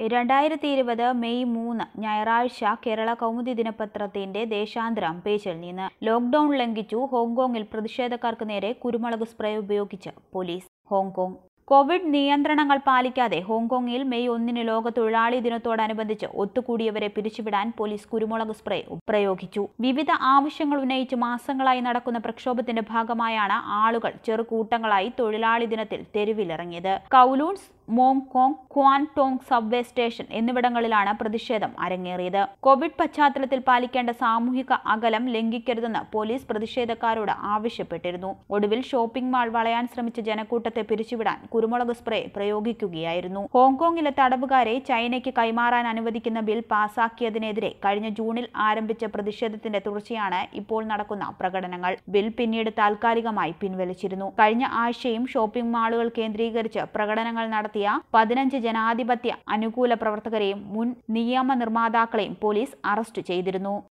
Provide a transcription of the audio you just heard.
രണ്ടായിരത്തി ഇരുപത് മെയ് മൂന്ന് ഞായറാഴ്ച കേരള കൗമുദി ദിനപത്രത്തിന്റെ ദേശാന്തരം പേജിൽ നിന്ന് ലോക്ഡൌൺ ലംഘിച്ചു ഹോങ്കോങ്ങിൽ പ്രതിഷേധക്കാർക്ക് നേരെ കുരുമുളക് സ്പ്രേ ഉപയോഗിച്ച് പോലീസ് ഹോങ്കോങ് കോവിഡ് നിയന്ത്രണങ്ങൾ പാലിക്കാതെ ഹോങ്കോങ്ങിൽ മെയ് ഒന്നിന് ലോക തൊഴിലാളി ദിനത്തോടനുബന്ധിച്ച് ഒത്തുകൂടിയവരെ പിരിച്ചുവിടാൻ പോലീസ് കുരുമുളക് സ്പ്രേ പ്രയോഗിച്ചു വിവിധ ആവശ്യങ്ങൾ ഉന്നയിച്ച് മാസങ്ങളായി നടക്കുന്ന പ്രക്ഷോഭത്തിന്റെ ഭാഗമായാണ് ആളുകൾ ചെറുകൂട്ടങ്ങളായി തൊഴിലാളി ദിനത്തിൽ തെരുവിലിറങ്ങിയത് കൗലൂൺസ് മോങ്കോങ് ക്വാൻടോങ് സബ്വേ സ്റ്റേഷൻ എന്നിവിടങ്ങളിലാണ് പ്രതിഷേധം അരങ്ങേറിയത് കോവിഡ് പശ്ചാത്തലത്തിൽ പാലിക്കേണ്ട സാമൂഹിക അകലം ലംഘിക്കരുതെന്ന് പോലീസ് പ്രതിഷേധക്കാരോട് ആവശ്യപ്പെട്ടിരുന്നു ഒടുവിൽ ഷോപ്പിംഗ് മാൾ വളയാൻ ശ്രമിച്ച ജനക്കൂട്ടത്തെ പിരിച്ചുവിടാൻ കുരുമുളക് സ്പ്രേ പ്രയോഗിക്കുകയായിരുന്നു ഹോങ്കോങ്ങിലെ തടവുകാരെ ചൈനയ്ക്ക് കൈമാറാൻ അനുവദിക്കുന്ന ബിൽ പാസാക്കിയതിനെതിരെ കഴിഞ്ഞ ജൂണിൽ ആരംഭിച്ച പ്രതിഷേധത്തിന്റെ തുടർച്ചയാണ് ഇപ്പോൾ നടക്കുന്ന പ്രകടനങ്ങൾ ബിൽ പിന്നീട് താൽക്കാലികമായി പിൻവലിച്ചിരുന്നു കഴിഞ്ഞ ആഴ്ചയും ഷോപ്പിംഗ് മാളുകൾ കേന്ദ്രീകരിച്ച് പ്രകടനങ്ങൾ നടത്തിയ പതിനഞ്ച് ജനാധിപത്യ അനുകൂല പ്രവർത്തകരെയും മുൻ നിയമ നിർമ്മാതാക്കളെയും പോലീസ് അറസ്റ്റ് ചെയ്തിരുന്നു